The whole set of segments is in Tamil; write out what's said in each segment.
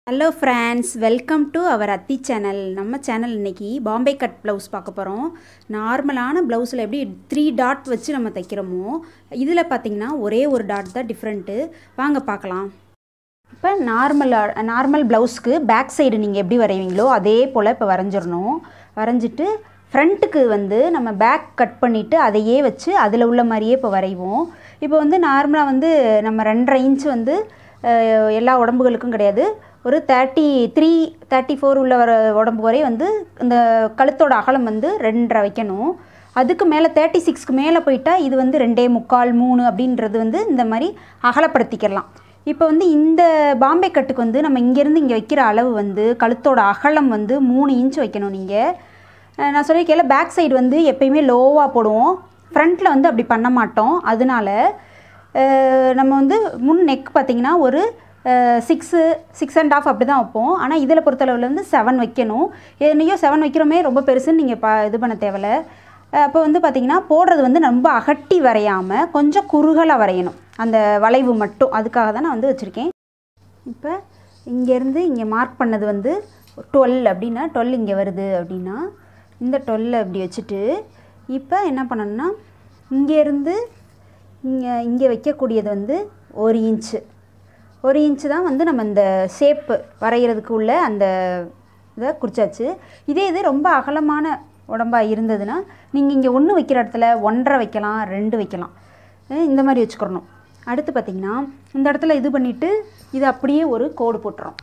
Hello friends welcome to our அத்தி சேனல் நம்ம சேனல் இன்னைக்கு பாம்பே கட் ப்ளவுஸ் பார்க்க போகிறோம் நார்மலான ப்ளவுஸில் எப்படி த்ரீ டாட் வச்சு நம்ம தைக்கிறோமோ இதில் பார்த்திங்கன்னா ஒரே ஒரு டாட் தான் டிஃப்ரெண்ட்டு வாங்க பார்க்கலாம் இப்போ நார்மல் நார்மல் ப்ளவுஸ்க்கு பேக் சைடு நீங்கள் எப்படி வரைவீங்களோ அதே போல் இப்போ வரைஞ்சிடணும் வரைஞ்சிட்டு ஃப்ரண்ட்டுக்கு வந்து நம்ம பேக் கட் பண்ணிவிட்டு அதையே வச்சு அதில் உள்ள மாதிரியே இப்போ வரைவோம் இப்போ வந்து நார்மலாக வந்து நம்ம ரெண்டரை இன்ச் வந்து அஹ், எல்லா உடம்புகளுக்கும் கிடையாது ஒரு தேர்ட்டி த்ரீ தேர்ட்டி ஃபோர் உள்ள வர உடம்பு வரை வந்து இந்த கழுத்தோட அகலம் வந்து ரெண்டரை வைக்கணும் அதுக்கு மேலே தேர்ட்டி சிக்ஸ்க்கு மேலே போயிட்டா இது வந்து ரெண்டே முக்கால் மூணு அப்படின்றது வந்து இந்த மாதிரி அகலப்படுத்திக்கலாம் இப்போ வந்து இந்த பாம்பே கட்டுக்கு வந்து நம்ம இங்கேருந்து இங்கே வைக்கிற அளவு வந்து கழுத்தோட அகலம் வந்து மூணு இன்ச் வைக்கணும் நீங்கள் அஹ் நான் சொல்லியிருக்கேன்ல பேக் சைடு வந்து எப்பயுமே லோவாக போடுவோம் ஃப்ரண்ட்டில் வந்து அப்படி பண்ண மாட்டோம் அதனால அஹ் நம்ம வந்து முன் நெக் பார்த்திங்கன்னா ஒரு சிக்ஸு சிக்ஸ் அண்ட் ஆஃப் அப்படி தான் வைப்போம் ஆனால் இதில் பொறுத்தளவில் வந்து செவன் வைக்கணும் என்னையோ செவன் வைக்கிறோமே ரொம்ப பெருசுன்னு நீங்கள் பா இது பண்ண தேவையில்ல அப்போ வந்து பார்த்திங்கன்னா போடுறது வந்து ரொம்ப அகட்டி வரையாமல் கொஞ்சம் குறுகலாக வரையணும் அந்த வளைவு மட்டும் அதுக்காக தான் நான் வந்து வச்சுருக்கேன் இப்போ இங்கேருந்து இங்கே மார்க் பண்ணது வந்து டுவெல் அப்படின்னா டுவெல் இங்கே வருது அப்படின்னா இந்த டுவெல்லை இப்படி வச்சுட்டு இப்போ என்ன பண்ணணும்னா இங்கேருந்து இங்கே இங்கே வைக்கக்கூடியது வந்து ஒரு இன்ச்சு ஒரு இன்ச்சு தான் வந்து நம்ம இந்த ஷேப்பு வரைகிறதுக்கு உள்ள அந்த இதை குறிச்சாச்சு இதே இது ரொம்ப அகலமான உடம்பாக இருந்ததுன்னா நீங்கள் இங்கே ஒன்று வைக்கிற இடத்துல ஒன்றரை வைக்கலாம் ரெண்டு வைக்கலாம் அஹ் இந்த மாதிரி வச்சுக்கிறணும் அடுத்து பார்த்திங்கன்னா இந்த இடத்துல இது பண்ணிவிட்டு இது அப்படியே ஒரு கோடு போட்டுறோம்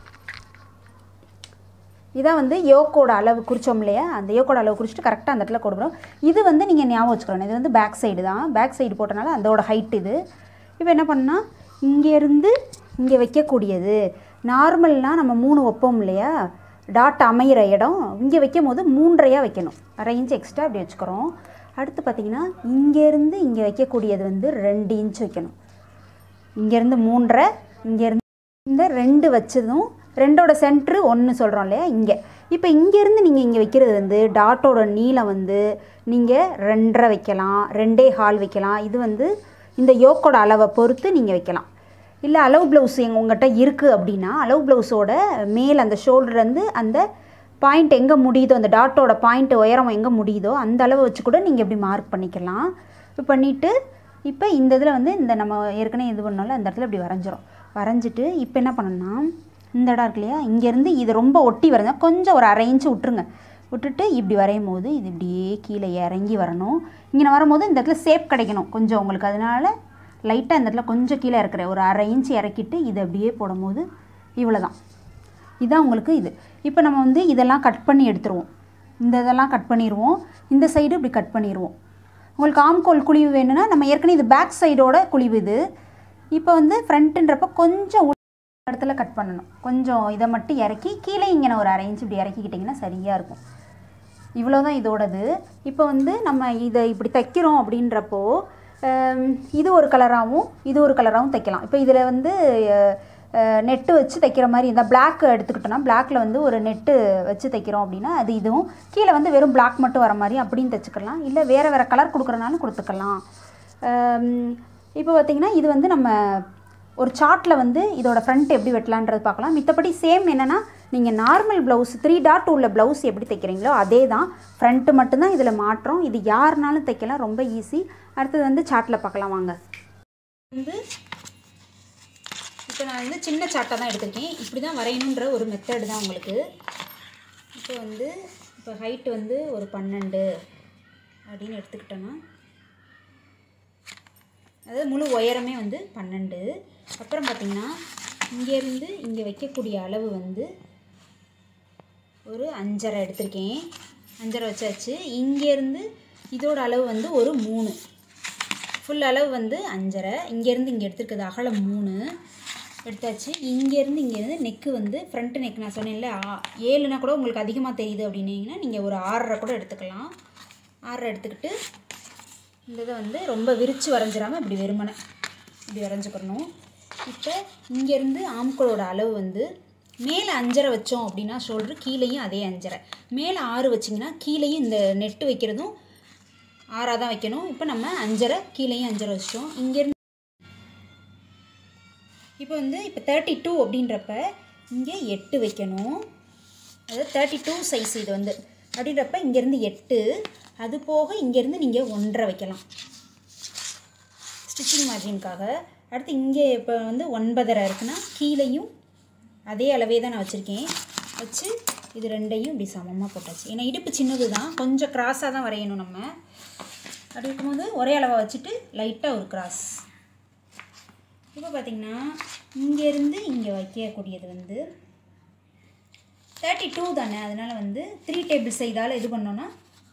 இதான் வந்து யோக்கோட அளவு குறித்தோம் இல்லையா அந்த யோக்கோட அளவு குறிச்சிட்டு கரெக்டாக அந்த இடத்துல கோடு போடுறோம் இது வந்து நீங்கள் ஞாபகம் வச்சுக்கணும் இது வந்து பேக் சைடு தான் பேக் சைடு போட்டனால அதோட ஹைட் இது இப்போ என்ன பண்ணால் இங்கேருந்து இங்கே வைக்கக்கூடியது நார்மல்னால் நம்ம மூணு வைப்போம் இல்லையா டாட் அமையிற இடம் இங்கே வைக்கும் போது மூன்றையாக வைக்கணும் அரை இன்ச் எக்ஸ்ட்ரா அப்படி வச்சுக்கிறோம் அடுத்து பார்த்திங்கன்னா இங்கேருந்து இங்கே வைக்கக்கூடியது வந்து ரெண்டு இன்ச் வைக்கணும் இங்கேருந்து மூன்றரை இங்கேருந்து இந்த ரெண்டு வச்சதும் ரெண்டோட சென்ட்ரு ஒன்று சொல்கிறோம் இல்லையா இங்கே இப்போ இங்கேருந்து நீங்கள் இங்கே வைக்கிறது வந்து டாட்டோட நீளம் வந்து நீங்கள் ரெண்டரை வைக்கலாம் ரெண்டே ஹால் வைக்கலாம் இது வந்து இந்த யோக்கோட அளவை பொறுத்து நீங்கள் வைக்கலாம் இல்லை அளவு ப்ளவுஸ் எங்கள் உங்கள்கிட்ட இருக்குது அப்படின்னா அளவு ப்ளவுஸோட மேல் அந்த ஷோல்டர் வந்து அந்த பாயிண்ட் எங்கே முடியுதோ அந்த டாட்டோட பாயிண்ட் உயரம் எங்கே முடியுதோ அந்த அளவு வச்சு கூட நீங்கள் இப்படி மார்க் பண்ணிக்கலாம் இப்போ பண்ணிவிட்டு இப்போ இந்த இதில் வந்து இந்த நம்ம ஏற்கனவே இது பண்ணோம்ல அந்த இடத்துல இப்படி வரைஞ்சிரும் வரைஞ்சிட்டு இப்போ என்ன பண்ணணும்னா இந்த இடம் இருக்கு இல்லையா இங்கேருந்து இது ரொம்ப ஒட்டி வரைஞ்சா கொஞ்சம் ஒரு அரை இன்ச்சு விட்டுருங்க விட்டுட்டு இப்படி வரையும் போது இது இப்படியே கீழே இறங்கி வரணும் இங்கே வரும்போது இந்த இடத்துல சேப் கிடைக்கணும் கொஞ்சம் உங்களுக்கு அதனால லைட்டாக இந்த இடத்துல கொஞ்சம் கீழே இருக்கிற ஒரு அரை இன்ச்சு இறக்கிட்டு இது அப்படியே போடும்போது இவ்வளோ தான் இதான் உங்களுக்கு இது இப்போ நம்ம வந்து இதெல்லாம் கட் பண்ணி எடுத்துருவோம் இந்த இதெல்லாம் கட் பண்ணிடுவோம் இந்த சைடு இப்படி கட் பண்ணிடுவோம் உங்களுக்கு ஆம்கோல் குழிவு வேணும்னா நம்ம ஏற்கனவே இது பேக் சைடோட குழிவு இது இப்போ வந்து ஃப்ரண்ட்டுன்றப்ப கொஞ்சம் உள்ள இடத்துல கட் பண்ணணும் கொஞ்சம் இதை மட்டும் இறக்கி கீழே இங்கே ஒரு அரை இன்ச் இப்படி இறக்கிக்கிட்டிங்கன்னா சரியாக இருக்கும் இவ்வளோ தான் இதோடது இப்போ வந்து நம்ம இதை இப்படி தைக்கிறோம் அப்படின்றப்போ ஹம், இது ஒரு கலராகவும் இது ஒரு கலராகவும் தைக்கலாம் இப்போ இதில் வந்து நெட்டு வச்சு தைக்கிற மாதிரி இந்த பிளாக் எடுத்துக்கிட்டோம்னா பிளாக்ல வந்து ஒரு நெட்டு வச்சு தைக்கிறோம் அப்படின்னா அது இதுவும் கீழே வந்து வெறும் பிளாக் மட்டும் வர மாதிரி அப்படின்னு தைச்சிக்கலாம் இல்லை வேறு வேறு கலர் கொடுக்குறனாலும் கொடுத்துக்கலாம் ஹம், இப்போ பார்த்திங்கன்னா இது வந்து நம்ம ஒரு சார்ட்டில் வந்து இதோட ஃப்ரண்ட் எப்படி வெட்டலான்றது பார்க்கலாம் மித்தபடி சேம் என்னென்னா நீங்கள் நார்மல் ப்ளவுஸ் த்ரீ டாட் உள்ள ப்ளவுஸ் எப்படி தைக்கிறீங்களோ அதே தான் ஃப்ரண்ட்டு மட்டும்தான் இதில் மாற்றம் இது யாருனாலும் தைக்கலாம் ரொம்ப ஈஸி அடுத்தது வந்து சார்ட்டில் பார்க்கலாம் வாங்க வந்து இப்போ நான் வந்து சின்ன சார்ட்டாக தான் எடுத்திருக்கேன் இப்படி தான் வரையணுன்ற ஒரு மெத்தடு தான் உங்களுக்கு இப்போ வந்து இப்போ ஹைட்டு வந்து ஒரு பன்னெண்டு அப்படின்னு எடுத்துக்கிட்டோன்னா அதாவது முழு உயரமே வந்து பன்னெண்டு அப்புறம் பார்த்திங்கன்னா இங்கேருந்து இங்கே வைக்கக்கூடிய அளவு வந்து ஒரு அஞ்சரை எடுத்திருக்கேன் அஞ்சரை வச்சாச்சு இங்கேருந்து இதோட அளவு வந்து ஒரு மூணு ஃபுல் அளவு வந்து அஞ்சரை இங்கேருந்து இங்கே எடுத்துருக்கிறது அகலம் மூணு எடுத்தாச்சு இங்கேருந்து இங்கேருந்து நெக்கு வந்து ஃப்ரண்ட் நெக் நான் சொன்னேன்ல ஆ- ஏழுனா கூட உங்களுக்கு அதிகமாக தெரியுது அப்படின்னீங்கன்னா நீங்கள் ஒரு ஆறரை கூட எடுத்துக்கலாம் ஆறரை எடுத்துக்கிட்டு இந்த இதை வந்து ரொம்ப விரித்து வரைஞ்சிடாம இப்படி வெறுமனை இப்படி வரைஞ்சிக்கிறணும் இப்போ இங்கேருந்து ஆம்களோட அளவு வந்து மேலே அஞ்சரை வச்சோம் அப்படின்னா ஷோல்டர் கீழேயும் அதே அஞ்சரை மேலே ஆறு வச்சிங்கன்னா கீழேயும் இந்த நெட்டு வைக்கிறதும் ஆறாக தான் வைக்கணும் இப்போ நம்ம அஞ்சரை கீழேயும் அஞ்சரை வச்சிட்டோம் இங்கேருந்து இப்போ வந்து இப்போ தேர்ட்டி டூ அப்படின்றப்ப இங்கே எட்டு வைக்கணும் அதாவது தேர்ட்டி டூ சைஸ் இது வந்து அப்படின்றப்ப இங்கேருந்து எட்டு அது போக இங்கேருந்து நீங்கள் ஒன்றரை வைக்கலாம் ஸ்டிச்சிங் மார்ஜினுக்காக அடுத்து இங்கே இப்போ வந்து ஒன்பதரை இருக்குன்னா கீழேயும் அதே அளவே தான் நான் வச்சுருக்கேன் வச்சு இது ரெண்டையும் இப்படி சமமாக போட்டாச்சு ஏன்னா இடுப்பு சின்னது தான் கொஞ்சம் கிராஸாக தான் வரையணும் நம்ம அப்படி இருக்கும்போது ஒரே அளவாக வச்சுட்டு லைட்டாக ஒரு கிராஸ் இப்போ பார்த்திங்கன்னா இங்கேருந்து இங்கே வைக்கக்கூடியது வந்து தேர்ட்டி டூ தானே அதனால் வந்து த்ரீ டேபிள் சைடால் இது பண்ணோன்னா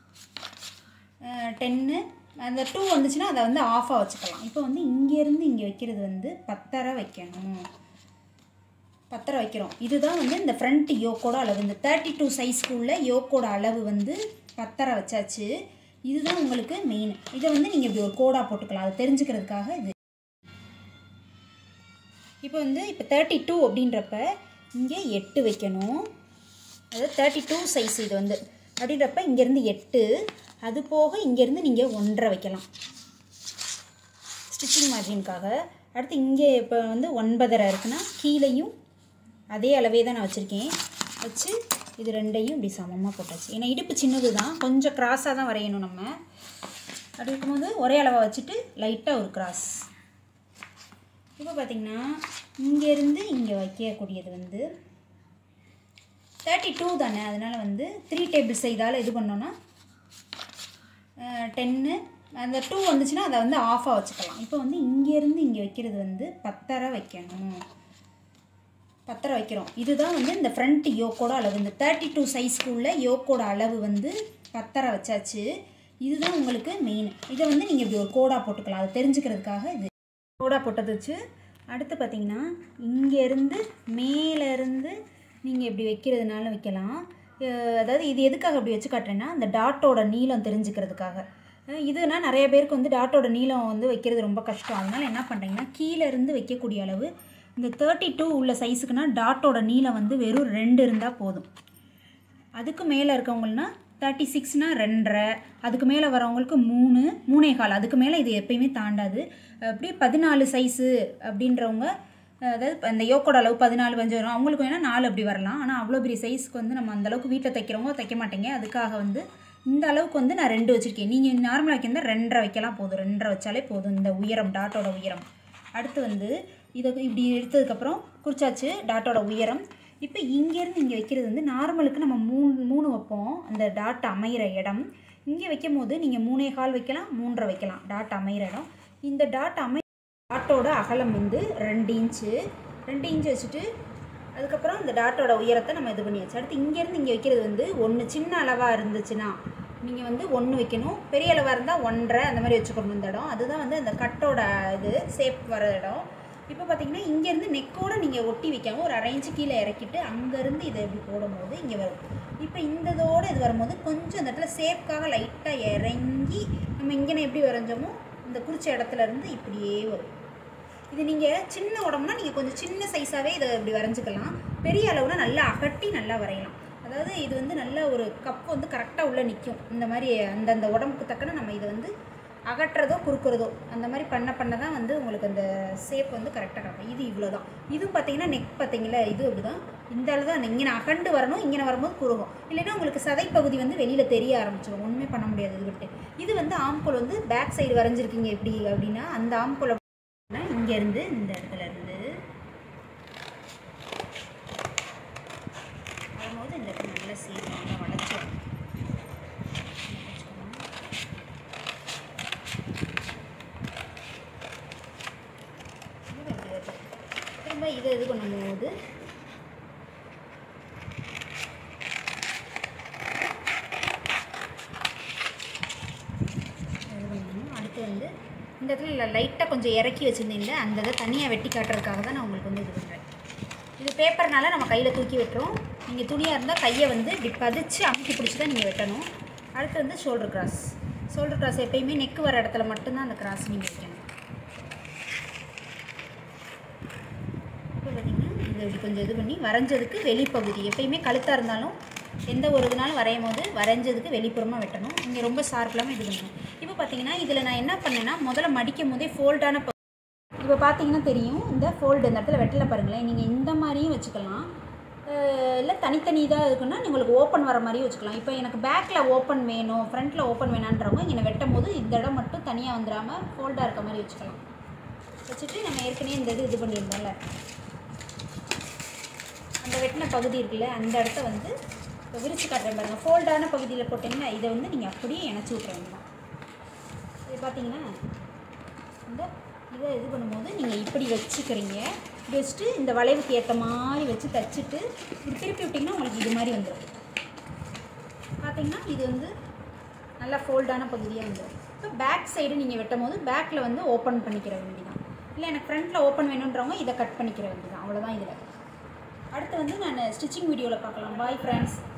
டென்னு அந்த டூ வந்துச்சுன்னா அதை வந்து ஆஃபாக வச்சுக்கலாம் இப்போ வந்து இங்கேருந்து இங்கே வைக்கிறது வந்து பத்தரை வைக்கணும் பத்தரை வைக்கிறோம் இதுதான் வந்து இந்த ஃப்ரண்ட் யோக்கோட அளவு இந்த தேர்ட்டி டூ சைஸ்க்குள்ள யோக்கோட அளவு வந்து பத்தரை வச்சாச்சு இதுதான் உங்களுக்கு மெயின் இதை வந்து நீங்கள் இப்படி ஒரு கோடாக போட்டுக்கலாம் அதை தெரிஞ்சுக்கிறதுக்காக இது இப்போ வந்து இப்போ தேர்ட்டி டூ அப்படின்றப்ப இங்கே எட்டு வைக்கணும் அதாவது தேர்ட்டி டூ சைஸ் இது வந்து அப்படின்றப்ப இங்கேருந்து எட்டு அது போக இங்கேருந்து நீங்கள் ஒன்றரை வைக்கலாம் ஸ்டிச்சிங் மார்ஜினுக்காக அடுத்து இங்கே இப்போ வந்து ஒன்பதரை இருக்குன்னா கீழேயும் அதே அளவே தான் நான் வச்சுருக்கேன் வச்சு இது ரெண்டையும் இப்படி சமமாக போட்டாச்சு ஏன்னா இடுப்பு சின்னது தான் கொஞ்சம் கிராஸாக தான் வரையணும் நம்ம அப்படி இருக்கும்போது ஒரே அளவாக வச்சுட்டு லைட்டாக ஒரு கிராஸ் இப்போ பார்த்திங்கன்னா இங்கேருந்து இங்கே வைக்கக்கூடியது வந்து தேர்ட்டி டூ தானே அதனால் வந்து த்ரீ டேபிள் சைடால் இது பண்ணோன்னா டென்னு அந்த டூ வந்துச்சுன்னா அதை வந்து ஆஃபாக வச்சுக்கலாம் இப்போ வந்து இங்கேருந்து இங்கே வைக்கிறது வந்து பத்தரை வைக்கணும் பத்தரை வைக்கிறோம் இதுதான் வந்து இந்த ஃப்ரண்ட் யோக்கோட அளவு இந்த தேர்ட்டி டூ சைஸ்க்குள்ள யோக்கோட அளவு வந்து பத்தரை வச்சாச்சு இதுதான் உங்களுக்கு மெயின் இதை வந்து நீங்கள் இப்படி ஒரு கோடாக போட்டுக்கலாம் அதை தெரிஞ்சுக்கிறதுக்காக இது கோடாக போட்டது வச்சு அடுத்து பார்த்தீங்கன்னா இங்கேருந்து மேலேருந்து நீங்கள் இப்படி வைக்கிறதுனால வைக்கலாம் அஹ் அதாவது இது எதுக்காக அப்படி வச்சு காட்டுறேன்னா அந்த டாட்டோட நீளம் தெரிஞ்சுக்கிறதுக்காக அஹ் இதுனா நிறைய பேருக்கு வந்து டாட்டோட நீளம் வந்து வைக்கிறது ரொம்ப கஷ்டம் அதனால் என்ன பண்ணுறீங்கன்னா கீழே இருந்து வைக்கக்கூடிய அளவு இந்த தேர்ட்டி டூ உள்ள சைஸுக்குனா டாட்டோட நீளம் வந்து வெறும் ரெண்டு இருந்தால் போதும் அதுக்கு மேலே இருக்கவங்கன்னா தேர்ட்டி சிக்ஸ்னால் ரெண்டரை அதுக்கு மேலே வரவங்களுக்கு மூணு மூணே கால் அதுக்கு மேலே இது எப்பயுமே தாண்டாது அப்படியே பதினாலு சைஸு அப்படின்றவங்க அதாவது அந்த யோக்கோட அளவு பதினாலு பஞ்சு வரும் அவங்களுக்கு வேணால் நாலு அப்படி வரலாம் ஆனால் அவ்வளோ பெரிய சைஸ்க்கு வந்து நம்ம அந்த அளவுக்கு வீட்டில் தைக்கிறவங்க தைக்க மாட்டேங்க அதுக்காக வந்து இந்த அளவுக்கு வந்து நான் ரெண்டு வச்சுருக்கேன் நீங்கள் நார்மலாக வைக்கிறதா ரெண்டரை வைக்கலாம் போதும் ரெண்டரை வச்சாலே போதும் இந்த உயரம் டாட்டோட உயரம் அடுத்து வந்து இதை இப்படி எடுத்ததுக்கப்புறம் குறிச்சாச்சு டாட்டோட உயரம் இப்போ இங்கேருந்து இங்கே வைக்கிறது வந்து நார்மலுக்கு நம்ம மூணு மூணு வைப்போம் அந்த டாட் அமைகிற இடம் இங்கே வைக்கும் போது நீங்கள் மூணே கால் வைக்கலாம் மூன்றரை வைக்கலாம் டாட் அமைகிற இடம் இந்த டாட் அமை டாட்டோட அகலம் வந்து ரெண்டு இன்ச்சு ரெண்டு இன்ச்சு வச்சுட்டு அதுக்கப்புறம் இந்த டாட்டோட உயரத்தை நம்ம இது பண்ணியாச்சு அடுத்து இங்கேருந்து இங்கே வைக்கிறது வந்து ஒன்று சின்ன அளவாக இருந்துச்சுன்னா நீங்கள் வந்து ஒன்று வைக்கணும் பெரிய அளவாக இருந்தால் ஒன்றரை அந்த மாதிரி வச்சுக்கணும் இந்த இடம் அதுதான் வந்து அந்த கட்டோட இது சேப் வர இடம் இப்போ பார்த்தீங்கன்னா இங்கேருந்து நெக்கோட நீங்கள் ஒட்டி வைக்காம ஒரு அரை இன்ச்சு கீழே இறக்கிட்டு அங்கேருந்து இதை இப்படி போடும்போது இங்கே வரும் இப்போ இந்த இதோட இது வரும்போது கொஞ்சம் அந்த இடத்துல சேப்காக லைட்டாக இறங்கி நம்ம இங்கே எப்படி வரைஞ்சோமோ இந்த குறிச்ச இடத்துல இருந்து இப்படியே வரும் இது நீங்கள் சின்ன உடம்புனா நீங்கள் கொஞ்சம் சின்ன சைஸாகவே இதை இப்படி வரைஞ்சிக்கலாம் பெரிய அளவுனா நல்லா அகட்டி நல்லா வரையலாம் அதாவது இது வந்து நல்ல ஒரு கப் வந்து கரெக்டாக உள்ளே நிற்கும் இந்த மாதிரி அந்தந்த உடம்புக்கு தக்கன நம்ம இதை வந்து அகற்றுறதோ குறுக்குறதோ அந்த மாதிரி பண்ண பண்ண தான் வந்து உங்களுக்கு அந்த ஷேப் வந்து கரெக்டாக கிடைக்கும் இது இவ்வளோ தான் இது பார்த்தீங்கன்னா நெக் பார்த்தீங்களா இது அப்படிதான் இந்த அளவு தான் இங்கே அகண்டு வரணும் இங்கே வரும்போது குறுகும் இல்லைன்னா உங்களுக்கு சதைப்பகுதி வந்து வெளியில் தெரிய ஆரம்பிச்சிடும் ஒன்றுமே பண்ண முடியாது இது விட்டு இது வந்து ஆம்கோல் வந்து பேக் சைடு வரைஞ்சிருக்கீங்க எப்படி அப்படின்னா அந்த ஆம்கோல் இங்கேருந்து இந்த இடத்துல இருந்து வரும்போது இந்த இடத்துல நல்லா சீர் நல்லா வளைச்சு வரணும். இது அப்படி வருது. திரும்ப இதை இது பண்ணும்போது இது பண்ணணும். அடுத்து வந்து இந்த இடத்துல லைட்டாக கொஞ்சம் இறக்கி வச்சுருந்தீங்களே அந்த இதை தனியாக வெட்டி காட்டுறதுக்காக தான் நான் உங்களுக்கு வந்து இது பண்ணுறேன் இது பேப்பர்னால நம்ம கையில் தூக்கி வெட்டுறோம் நீங்கள் துணியாக இருந்தால் கையை வந்து இப்படி பதிச்சு அமுக்கி பிடிச்சி தான் நீங்கள் வெட்டணும் அடுத்து வந்து ஷோல்டர் கிராஸ் ஷோல்டர் கிராஸ் எப்பயுமே நெக்கு வர இடத்துல மட்டும்தான் அந்த கிராஸ் நீங்கள் வைக்கணும் இப்போ பார்த்தீங்கன்னா இதை இப்படி கொஞ்சம் இது பண்ணி வரைஞ்சதுக்கு வெளிப்பகுதி எப்பயுமே கழுத்தாக இருந்தாலும் எந்த ஒரு இதுனாலும் வரையும் போது வரைஞ்சதுக்கு வெளிப்புறமாக வெட்டணும் இங்கே ரொம்ப ஷார்ப் இல்லாமல் இது பண்ணணும் இப்போ பார்த்தீங்கன்னா இதில் நான் என்ன பண்ணேன்னா முதல்ல மடிக்கும் போதே ஃபோல்டான இப்போ பார்த்தீங்கன்னா தெரியும் இந்த ஃபோல்டு இந்த இடத்துல வெட்டல பாருங்களேன் நீங்கள் இந்த மாதிரியும் வச்சுக்கலாம் அஹ் இல்லை தனித்தனி இதாக இருக்குன்னா உங்களுக்கு ஓப்பன் வர மாதிரியும் வச்சுக்கலாம் இப்போ எனக்கு பேக்கில் ஓப்பன் வேணும் ஃப்ரண்ட்டில் ஓப்பன் வேணான்றவங்க இங்கே வெட்டும் போது இந்த இடம் மட்டும் தனியாக வந்துடாமல் ஃபோல்டாக இருக்க மாதிரி வச்சுக்கலாம் வச்சுட்டு நம்ம ஏற்கனவே இந்த இது இது பண்ணியிருந்தோம்ல அந்த வெட்டின பகுதி இருக்குல்ல அந்த இடத்த வந்து இப்போ விரிச்சு காட்டுறேன் பாருங்க ஃபோல்டான பகுதியில் போட்டிங்கன்னா இதை வந்து நீங்கள் அப்படியே இணைச்சி விட்ற வேண்டாம் இது பார்த்தீங்கன்னா இந்த இதை இது பண்ணும்போது நீங்கள் இப்படி வச்சுக்கிறீங்க வச்சுட்டு இந்த வளைவுக்கு ஏற்ற மாதிரி வச்சு தச்சுட்டு இப்படி திருப்பி விட்டிங்கன்னா உங்களுக்கு இது மாதிரி வந்துடும் பார்த்தீங்கன்னா இது வந்து நல்லா ஃபோல்டான பகுதியாக வந்துடும் இப்போ பேக் சைடு நீங்கள் வெட்டும் போது பேக்கில் வந்து ஓப்பன் பண்ணிக்கிற வேண்டியதான் இல்லை எனக்கு ஃப்ரண்ட்டில் ஓப்பன் வேணுன்றவங்க இதை கட் பண்ணிக்கிற வேண்டியதான் அவ்வளோதான் இதில் அடுத்து வந்து நான் ஸ்டிச்சிங் வீடியோவில் பார்க்கலாம் பாய் ஃப்ரெண்ட்ஸ்